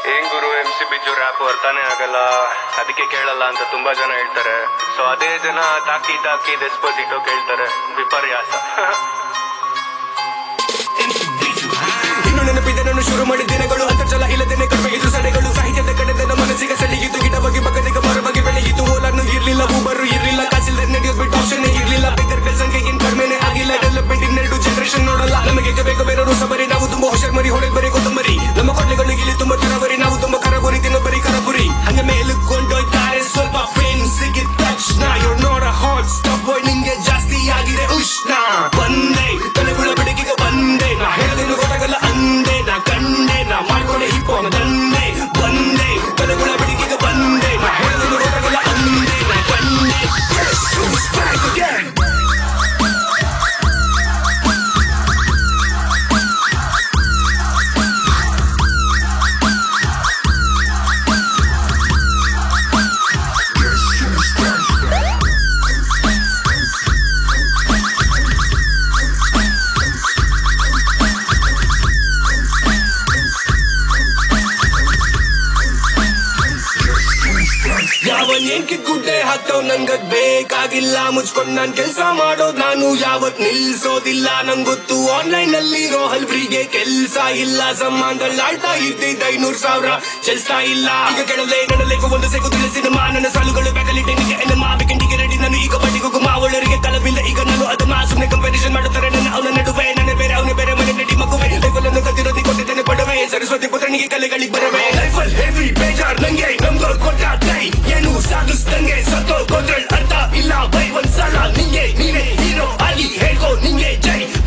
ಏನ್ ಗುರು M C Biju rap ಅರ್ಥನೇ ಆಗಲ್ಲ ಅದಕ್ಕೆ ಕೇಳಲ್ಲ ಅಂತ ತುಂಬಾ ಜನ ಹೇಳ್ತಾರೆ ಸೊ ಅದೇ ಜನ ತಾಕಿ ತಾಕಿ ಡೆಸ್ಪೋಸಿಟೋ ಕೇಳ್ತಾರೆ ವಿಪರ್ಯಾಸ ಇನ್ನು ನೆನಪಿದೆ ನಾನು ಶುರು ಮಾಡಿದ ದಿನಗಳು ಅಂತರ್ಜಲ ಇಲ್ಲದೇನೆ ಕಡಿಮೆ ಇದು ಸಡೆಗಳು ಸಾಹಿತ್ಯದ ಕಡೆದ ಮನಸ್ಸಿಗೆ ಸೆಳೆಯಿತು ಗಿಡ ಬಗ್ಗೆ ಬಗದಿಗ ಮರ ಬಗ್ಗೆ ಬೆಳೆಯಿತು ಓಲನ್ನು ಇರ್ಲಿಲ್ಲ ಊಬರು ಇರ್ಲಿಲ್ಲ ಕಾಸಿಲ್ದೆ ನಡೆಯೋದು ಬಿಟ್ಟು ಆಪ್ಷನ್ ಇರ್ಲಿಲ್ಲ ಬೇಕರ್ಗಳ ಸಂಖ್ಯೆ ಏನ್ ಕಡಿಮೆನೆ ಆಗಿಲ್ಲ ಡೆವಲಪ್ಮೆಂಟ್ ಇನ್ನೆರಡು ಜನರೇಷನ್ ನೋಡಲ್ಲ ನಮಗೆ ಬೇಕು ಬೇರೆ ಸಬರಿ ನಾವು ತುಂಬಾ ಹುಷಾರ್ ಮರಿ ಹೊಳೆ ಬರೀ ಕೊತ್ತಂಬರಿ ನಮ್ಮ ಕೊಡ್ಲೆಗಳು ಇಲ್ಲಿ ತುಂಬಾ ತರಬರಿ ನಾವು ತುಂಬಾ ಕರಬುರಿ ತಿನ್ನಬರಿ ಕರಬುರಿ ಹಂಗ ಮೇಲೆ ಕೊಂಡೊಯ್ತಾರೆ ಸ್ವಲ್ಪ ಫೇಮ್ ಸಿಗಿದ ತಕ್ಷಣ you're not a hot stuff boy ನಿಂಗೆ ಜಾಸ್ತಿ ಆಗಿದೆ ಉಷ್ಣ ಬಂದೆ ತಲೆಗುಳ ಬೆಳಕಿಗೆ ಬಂದೆ ನಾ ಹೇಳದೇನು ಗೊತ್ತಾಗಲ್ಲ ಅಂದೆ ನಾ ಕಂಡೆ ನಾ ಮಾಡ್ಕೊಂಡೆ ಹಿಪ್ಪೋ ದಂಡೆ ಬಂದೆ ತಲೆಗುಳ ಬೆಳಕಿಗೆ ಬಂದೆ ನಾ ಹೇಳದೇನು ಗೊತ್ತಾಗಲ್ಲ ಅಂದೆ ನಾ ಕಂಡೆ Yes, it's back again. ಯಾವನ್ ಏನ್ಕೆ ಗುಡ್ಡೆ ಹಾಕ್ತವ್ ನಂಗದ್ ಬೇಕಾಗಿಲ್ಲ ಮುಚ್ಕೊಂಡ್ ನಾನ್ ಕೆಲ್ಸ ಮಾಡೋದ್ ನಾನು ಯಾವತ್ ನಿಲ್ಸೋದಿಲ್ಲ ನಂಗೊತ್ತು ಆನ್ಲೈನ್ ಅಲ್ಲಿ ಇರೋ ಹಲ್ಬ್ರಿಗೆ ಕೆಲ್ಸ ಇಲ್ಲ ಸಂಬಂಧದಲ್ಲಿ ಆಳ್ತಾ ಇದ್ದಿದ್ದ ಐನೂರ್ ಸಾವಿರ ಚೆಲ್ಸ್ತಾ ಇಲ್ಲ ಈಗ ಕೆಳಲೆ ನಡಲೇಕು ಒಂದು ಸಿಗುತ್ತಿಲ್ಲ ಸಿನಿಮಾ ನನ್ನ ಸಾಲುಗಳು ಬೇಕಲಿಟ್ಟೆ ನಿಗೆ ಎನ್ನ ಮಾವಿಕಂಡಿಗೆ ರೆಡಿ ನಾನು ಈಗ ಬಡ್ಡಿಗೂ ಮಾವಳರಿಗೆ ಕಲವಿಲ್ಲ ಈಗ ನಾನು ಅದನ್ನ ಸುಮ್ಮನೆ ಕಂಪಾರಿಸನ್ ಮಾಡುತ್ತಾರೆ ನನ್ನ ಅವನ ನಡುವೆ ನನ್ನ ಬೇರೆ ಅವನ ಬೇರೆ ಮನೆ ನಡಿ ಮಗುವೆ ಲೈಫಲ್ಲನ್ನು ಕತ್ತಿರೋದಿ ಕೊಟ್ಟಿದ್ದೇನೆ ಪಡವೆ ಸರಸ್ವತಿ ಪುತ್ರನಿಗೆ ಕಲೆಗಳಿಗೆ ಬರವೆ ಲೈಫಲ್ ಹೆವಿ ಬೇಜಾರ್ ನಂಗೆ ನಮ್ದು ಕೊಟ್ಟ ಕೈ ಏನು ಸಾಧಿಸ್ದಂಗೆ ಸತ್ತೋ ಗೊಂದಲ್ ಅರ್ಥ ಇಲ್ಲ ಬೈ ಒಂದ್ ಸಲ ನಿಂಗೆ ನೀನೇ ಹೀರೋ ಆಗಿ ಹೇಳ್ಕೋ ನಿಂಗೆ ಜೈ